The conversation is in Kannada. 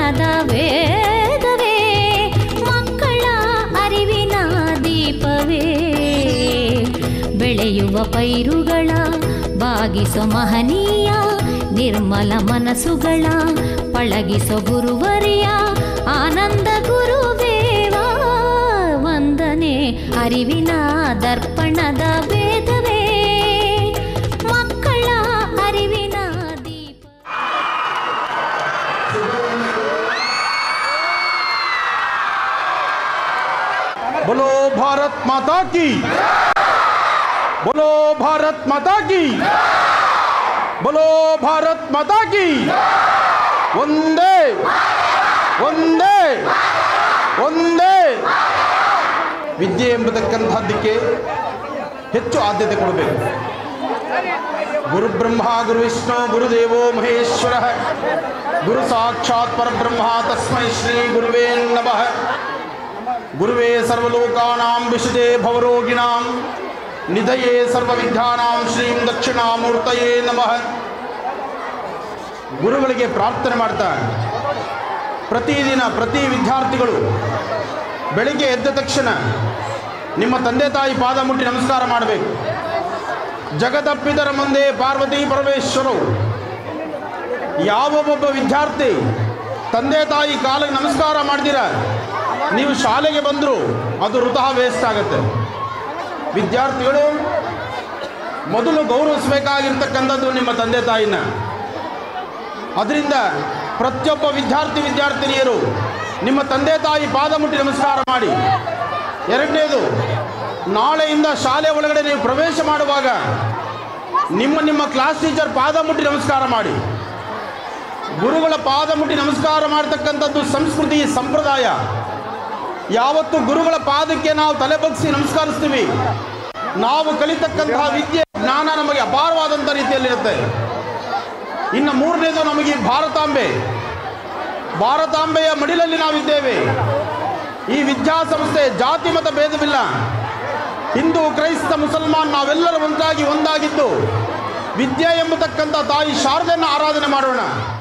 ದರ್ಪಣದ ವೇದವೇ ಮಕ್ಕಳ ಅರಿವಿನ ದೀಪವೇ ಬೆಳೆಯುವ ಪೈರುಗಳ ಬಾಗಿಸೋ ಮಹನೀಯ ನಿರ್ಮಲ ಮನಸ್ಸುಗಳ ಪಳಗಿಸೋ ಗುರುವರಿಯ ಆನಂದ ಗುರುದೇವ ವಂದನೆ ಅರಿವಿನ ದರ್ಪಣದ ವೇದವೇ ಮಕ್ಕಳ ಅರಿವಿನ ದೀಪ बोलो भारत माता की बोलो भारत माता की बोलो भारत माता की ಒಂದೇ ಒಂದೇ ಒಂದೇ ವಿದ್ಯೆ ಎಂಬತಕ್ಕಂಥದ್ದಕ್ಕೆ ಹೆಚ್ಚು ಆದ್ಯತೆ ಕೊಡಬೇಕು ಗುರು ಬ್ರಹ್ಮ ಗುರು ವಿಷ್ಣು ಗುರುದೇವೋ ಮಹೇಶ್ವರ ಗುರು ಸಾಕ್ಷಾತ್ ಪರಬ್ರಹ್ಮ ತಸ್ಮೈ ಶ್ರೀ ಗುರುವೇ ನಮಃ ಗುರುವೇ ಸರ್ವಲೋಕಾನಾಂ ವಿಶುದೇ ಭವರೋಗಿಣಾಂ ನಿಧಯೇ ಸರ್ವವಿದ್ಯಾನಾಂ ಶ್ರೀಂ ದಕ್ಷಿಣಾಮೂರ್ತಯೇ ನಮಃ ಗುರುಗಳಿಗೆ ಪ್ರಾರ್ಥನೆ ಮಾಡ್ತಾ ಪ್ರತಿದಿನ ಪ್ರತಿ ವಿದ್ಯಾರ್ಥಿಗಳು ಬೆಳಿಗ್ಗೆ ಎದ್ದ ತಕ್ಷಣ ನಿಮ್ಮ ತಂದೆ ತಾಯಿ ಪಾದ ಮುಟ್ಟಿ ನಮಸ್ಕಾರ ಮಾಡಬೇಕು ಜಗದಪ್ಪಿದರ ಮುಂದೆ ಪಾರ್ವತಿ ಪರಮೇಶ್ವರವು ಯಾವ ಒಬ್ಬ ವಿದ್ಯಾರ್ಥಿ ತಂದೆ ತಾಯಿ ಕಾಲಿಗೆ ನಮಸ್ಕಾರ ಮಾಡ್ದಿರ ನೀವು ಶಾಲೆಗೆ ಬಂದರೂ ಅದು ವೃತಃ ವೇಸ್ಟ್ ಆಗುತ್ತೆ ವಿದ್ಯಾರ್ಥಿಗಳು ಮೊದಲು ಗೌರವಿಸಬೇಕಾಗಿರ್ತಕ್ಕಂಥದ್ದು ನಿಮ್ಮ ತಂದೆ ತಾಯಿನ ಅದರಿಂದ ಪ್ರತಿಯೊಬ್ಬ ವಿದ್ಯಾರ್ಥಿ ವಿದ್ಯಾರ್ಥಿನಿಯರು ನಿಮ್ಮ ತಂದೆ ತಾಯಿ ಪಾದ ಮುಟ್ಟಿ ನಮಸ್ಕಾರ ಮಾಡಿ ಎರಡನೇದು ನಾಳೆಯಿಂದ ಶಾಲೆ ಒಳಗಡೆ ನೀವು ಪ್ರವೇಶ ಮಾಡುವಾಗ ನಿಮ್ಮ ನಿಮ್ಮ ಕ್ಲಾಸ್ ಟೀಚರ್ ಪಾದ ಮುಟ್ಟಿ ನಮಸ್ಕಾರ ಮಾಡಿ ಗುರುಗಳ ಪಾದ ಮುಟ್ಟಿ ನಮಸ್ಕಾರ ಮಾಡ್ತಕ್ಕಂಥದ್ದು ಸಂಸ್ಕೃತಿ ಸಂಪ್ರದಾಯ ಯಾವತ್ತು ಗುರುಗಳ ಪಾದಕ್ಕೆ ನಾವು ತಲೆ ಬಗ್ಗಿಸಿ ನಮಸ್ಕರಿಸ್ತೀವಿ ನಾವು ಕಲಿತಕ್ಕಂತಹ ವಿದ್ಯೆ ಜ್ಞಾನ ನಮಗೆ ಅಪಾರವಾದಂಥ ರೀತಿಯಲ್ಲಿರುತ್ತೆ ಇನ್ನು ಮೂರನೇದು ನಮಗೆ ಈ ಭಾರತಾಂಬೆ ಭಾರತಾಂಬೆಯ ಮಡಿಲಲ್ಲಿ ನಾವಿದ್ದೇವೆ ಈ ವಿದ್ಯಾಸಂಸ್ಥೆ ಜಾತಿ ಮತ ಭೇದವಿಲ್ಲ ಹಿಂದೂ ಕ್ರೈಸ್ತ ಮುಸಲ್ಮಾನ್ ನಾವೆಲ್ಲರೂ ಒಂದಾಗಿ ಒಂದಾಗಿದ್ದು ವಿದ್ಯೆ ಎಂಬತಕ್ಕಂಥ ತಾಯಿ ಶಾರದೆಯನ್ನು ಆರಾಧನೆ ಮಾಡೋಣ